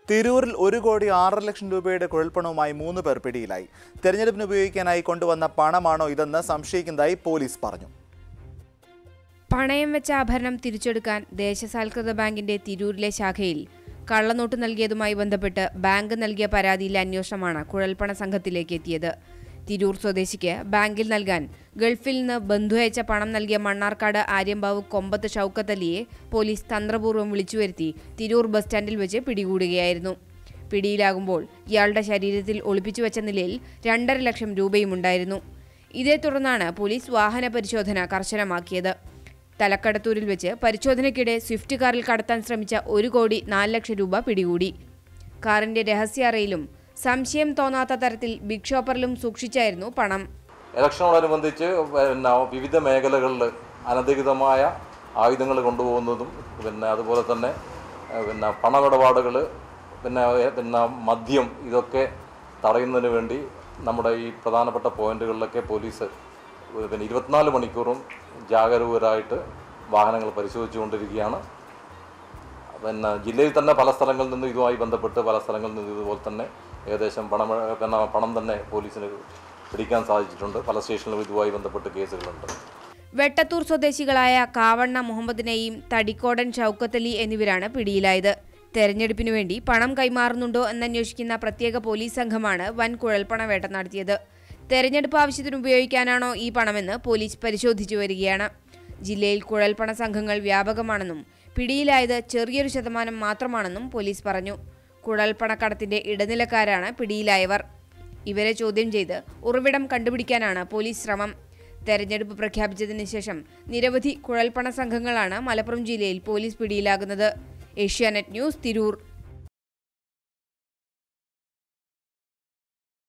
തിരൂരിൽ ഒരു കോടി ആറര ലക്ഷം രൂപയുടെ കുഴൽപ്പണവുമായി മൂന്ന് പേർ പിടിയിലായി തെരഞ്ഞെടുപ്പിന് ഉപയോഗിക്കാനായി കൊണ്ടുവന്ന പണമാണോ ഇതെന്ന് സംശയിക്കുന്നതായി പോലീസ് പറഞ്ഞു പണയം വെച്ച ആഭരണം തിരിച്ചെടുക്കാൻ ദേശസാൽകൃത ബാങ്കിന്റെ തിരൂരിലെ ശാഖയിൽ കള്ളനോട്ട് നൽകിയതുമായി ബന്ധപ്പെട്ട് ബാങ്ക് നൽകിയ പരാതിയിലെ അന്വേഷണമാണ് കുഴൽപ്പണ സംഘത്തിലേക്ക് എത്തിയത് തിരൂർ സ്വദേശിക്ക് ബാങ്കിൽ നൽകാൻ ഗൾഫിൽ നിന്ന് ബന്ധു അയച്ച പണം നൽകിയ മണ്ണാർക്കാട് ആര്യമ്പാവ് കൊമ്പത്ത് ഷൗക്കത്ത് അലിയെ പോലീസ് തന്ത്രപൂർവ്വം വിളിച്ചുവരുത്തി തിരൂർ ബസ് സ്റ്റാൻഡിൽ വെച്ച് പിടികൂടുകയായിരുന്നു പിടിയിലാകുമ്പോൾ ഇയാളുടെ ശരീരത്തിൽ ഒളിപ്പിച്ചു വെച്ച നിലയിൽ രണ്ടര ലക്ഷം രൂപയും ഉണ്ടായിരുന്നു ഇതേ തുടർന്നാണ് പോലീസ് വാഹന പരിശോധന കർശനമാക്കിയത് തലക്കടത്തൂരിൽ വെച്ച് പരിശോധനയ്ക്കിടെ സ്വിഫ്റ്റ് കാറിൽ കടത്താൻ ശ്രമിച്ച ഒരു കോടി നാല് ലക്ഷം രൂപ പിടികൂടി കാറിന്റെ രഹസ്യ അറയിലും സംശയം തോന്നാത്ത തരത്തിൽ ബിഗ് ഷോപ്പറിലും സൂക്ഷിച്ചായിരുന്നു പണം ഇലക്ഷനോടനുബന്ധിച്ച് പിന്നെ വിവിധ മേഖലകളിൽ അനധികൃതമായ ആയുധങ്ങൾ കൊണ്ടുപോകുന്നതും പിന്നെ അതുപോലെ തന്നെ ഏഹ്, പിന്നെ പണമിടപാടുകൾ പിന്നെ ഏഹ്, പിന്നെ മദ്യം ഇതൊക്കെ തടയുന്നതിന് വേണ്ടി നമ്മുടെ ഈ പ്രധാനപ്പെട്ട പോയിന്റുകളിലൊക്കെ പോലീസ് പിന്നെ ഇരുപത്തിനാല് മണിക്കൂറും ജാഗരൂകരായിട്ട് വാഹനങ്ങൾ പരിശോധിച്ചുകൊണ്ടിരിക്കുകയാണ് പിന്നെ ജില്ലയിൽ തന്നെ പല സ്ഥലങ്ങളിൽ നിന്ന് ഇതുമായി ബന്ധപ്പെട്ട് പല സ്ഥലങ്ങളിൽ നിന്ന് ഇതുപോലെ തന്നെ ഏകദേശം പണം പിന്നെ പണം തന്നെ പോലീസിന് പിടിക്കാൻ സാധിച്ചിട്ടുണ്ട് പല സ്റ്റേഷനിലും ഇതുമായി ബന്ധപ്പെട്ട് കേസുകളുണ്ട് വെട്ടത്തൂർ സ്വദേശികളായ കാവണ്ണ മുഹമ്മദ് നയീം തടിക്കോടൻ ഷൗക്കത്തലി എന്നിവരാണ് പിടിയിലായത് തെരഞ്ഞെടുപ്പിനു വേണ്ടി പണം കൈമാറുന്നുണ്ടോ എന്നന്വേഷിക്കുന്ന പ്രത്യേക പോലീസ് സംഘമാണ് വൻ കുഴൽപ്പണ വേട്ട നടത്തിയത് തെരഞ്ഞെടുപ്പ് ആവശ്യത്തിന് ഉപയോഗിക്കാനാണോ ഈ പണമെന്ന് പോലീസ് പരിശോധിച്ചു വരികയാണ് ജില്ലയിൽ കുഴൽപ്പണ സംഘങ്ങൾ വ്യാപകമാണെന്നും പിടിയിലായത് ചെറിയൊരു ശതമാനം മാത്രമാണെന്നും പോലീസ് പറഞ്ഞു കുഴൽപ്പണക്കടത്തിന്റെ ഇടനിലക്കാരാണ് പിടിയിലായവർ ഇവരെ ചോദ്യം ചെയ്ത് ഉറവിടം കണ്ടുപിടിക്കാനാണ് പോലീസ് ശ്രമം തെരഞ്ഞെടുപ്പ് പ്രഖ്യാപിച്ചതിന് ശേഷം നിരവധി കുഴൽപ്പണ സംഘങ്ങളാണ് മലപ്പുറം ജില്ലയിൽ പോലീസ് പിടിയിലാകുന്നത് ഏഷ്യാനെറ്റ് ന്യൂസ് തിരൂർ